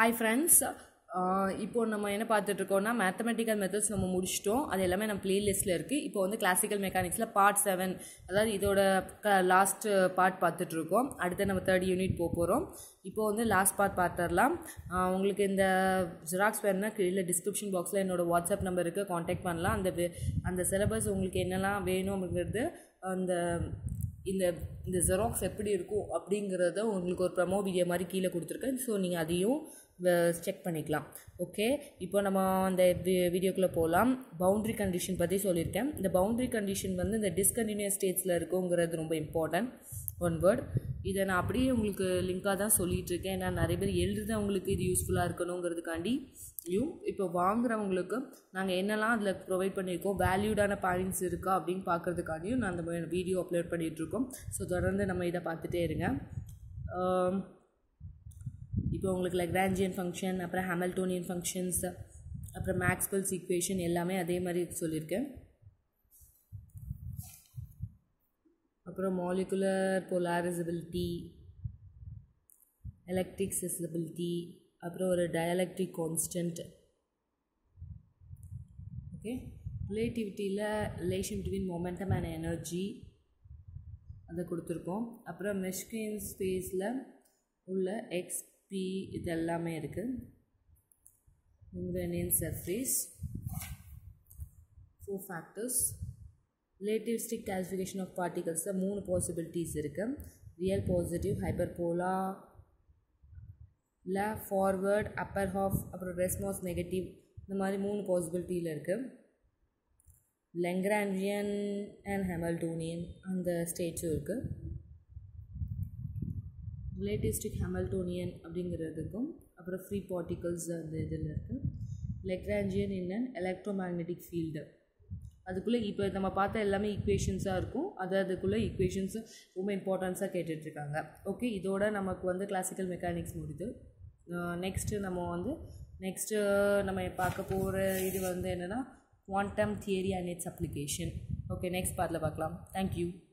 hi friends இப்போ நம்ம என்ன பார்த்துட்ருக்கோம்னா மேத்தமெட்டிக்கல் மெத்தட்ஸ் நம்ம முடிச்சிட்டோம் அது எல்லாமே நம்ம பிளேலிஸ்ட்டில் இருக்குது இப்போ வந்து கிளாசிக்கல் மெக்கானிக்ஸில் பார்ட் செவன் அதாவது இதோட க லாஸ்ட் பார்ட் பார்த்துட்ருக்கோம் அடுத்து நம்ம தேர்ட் யூனிட் போக போகிறோம் இப்போ வந்து லாஸ்ட் பார்ட் பார்த்துடலாம் உங்களுக்கு இந்த ஜெராக்ஸ் வேணுன்னா கீழே டிஸ்கிரிப்ஷன் பாக்ஸில் என்னோடய வாட்ஸ்அப் நம்பருக்கு காண்டாக்ட் பண்ணலாம் அந்த வே- அந்த சிலபஸ் உங்களுக்கு என்னெல்லாம் வேணும் அப்படிங்கிறது அந்த இந்த இந்த ஜெராக்ஸ் எப்படி இருக்கும் அப்படிங்கிறத உங்களுக்கு ஒரு ப்ரமோ வீடியோ மாதிரி கீழே கொடுத்துருக்கேன் ஸோ நீங்கள் அதையும் செக் பண்ணிக்கலாம் ஓகே இப்போ நம்ம அந்த வீடியோக்குள்ளே போகலாம் பவுண்ட்ரி கண்டிஷன் பற்றி சொல்லியிருக்கேன் இந்த பவுண்ட்ரி கண்டிஷன் வந்து இந்த டிஸ்கண்டினியூஸ் ஸ்டேட்ஸில் இருக்குங்கிறது ரொம்ப இம்பார்ட்டன்ட் ஒன் வேர்ட் இதை நான் அப்படியே உங்களுக்கு லிங்காக தான் சொல்லிகிட்டு இருக்கேன் ஏன்னா நிறைய பேர் எழுதுறவங்களுக்கு இது யூஸ்ஃபுல்லாக இருக்கணுங்கிறதுக்காண்டி யும் இப்போ வாங்குறவங்களுக்கு நாங்கள் என்னெல்லாம் அதில் ப்ரொவைட் பண்ணியிருக்கோம் வேல்யூடான பாயிண்ட்ஸ் இருக்கா அப்படின்னு பார்க்கறதுக்காண்டியும் நான் அந்த வீடியோ அப்லோட் பண்ணிகிட்ருக்கோம் ஸோ தொடர்ந்து நம்ம இதை பார்த்துட்டே இருங்க ஆம், இப்போ உங்களுக்கு லக்ராஞ்சியன் ஃபங்க்ஷன் அப்புறம் ஹாமில்டோனியன் ஃபங்க்ஷன்ஸ் அப்புறம் மேக்ஸ்வெல்ஸ் ஈக்குவேஷன் எல்லாமே அதே மாதிரி சொல்லியிருக்கேன் அப்புறம் மாலிகுலர் போலாரிசபிலிட்டி எலக்ட்ரிக் செசிபிலிட்டி அப்புறம் ஒரு டயலக்ட்ரிக் கான்ஸ்டன்ட் ஓகே ரிலேட்டிவிட்டியில் relation between momentum and energy அதை கொடுத்துருக்கோம் அப்புறம் மெஷ்கின் ஸ்பேஸில் உள்ள எக்ஸ்பி இது எல்லாமே இருக்குது Membrane surface four factors relativistic classification of particles மூணு பாசிபிலிட்டிஸ் இருக்குது ரியல் பாசிட்டிவ் ஹைப்பர்போலா இல்லை ஃபார்வர்ட் அப்பர் ஹாஃப் அப்புறம் ரெஸ்மாஸ் நெகட்டிவ் இந்த மாதிரி மூணு பாசிபிலிட்டியில் இருக்குது லெங்க்ரான்ஜியன் அண்ட் ஹெமல்டோனியன் அந்த ஸ்டேட்ஸும் இருக்குது ரிலேட்டிவிஸ்டிக் ஹாமில்டோனியன் அப்படிங்கிறதுக்கும் அப்புறம் ஃப்ரீ பார்ட்டிகல்ஸ் அந்த இதில் இருக்குது Lagrangian in and electro magnetic field அதுக்குள்ளே இப்போ நம்ம பார்த்த எல்லாமே ஈக்குவேஷன்ஸாக இருக்கும் அது அதுக்குள்ளே ஈக்குவேஷன்ஸ் ரொம்ப இம்பார்ட்டன்ஸாக கேட்டுட்ருக்காங்க ஓகே இதோட நமக்கு வந்து கிளாசிக்கல் மெக்கானிக்ஸ் முடியுது நெக்ஸ்ட்டு நம்ம வந்து நெக்ஸ்ட்டு நம்ம பார்க்க போகிற இது வந்து என்னென்னா quantum theory and it's application okay next பார்ட்டில் பார்க்கலாம் தேங்க்யூ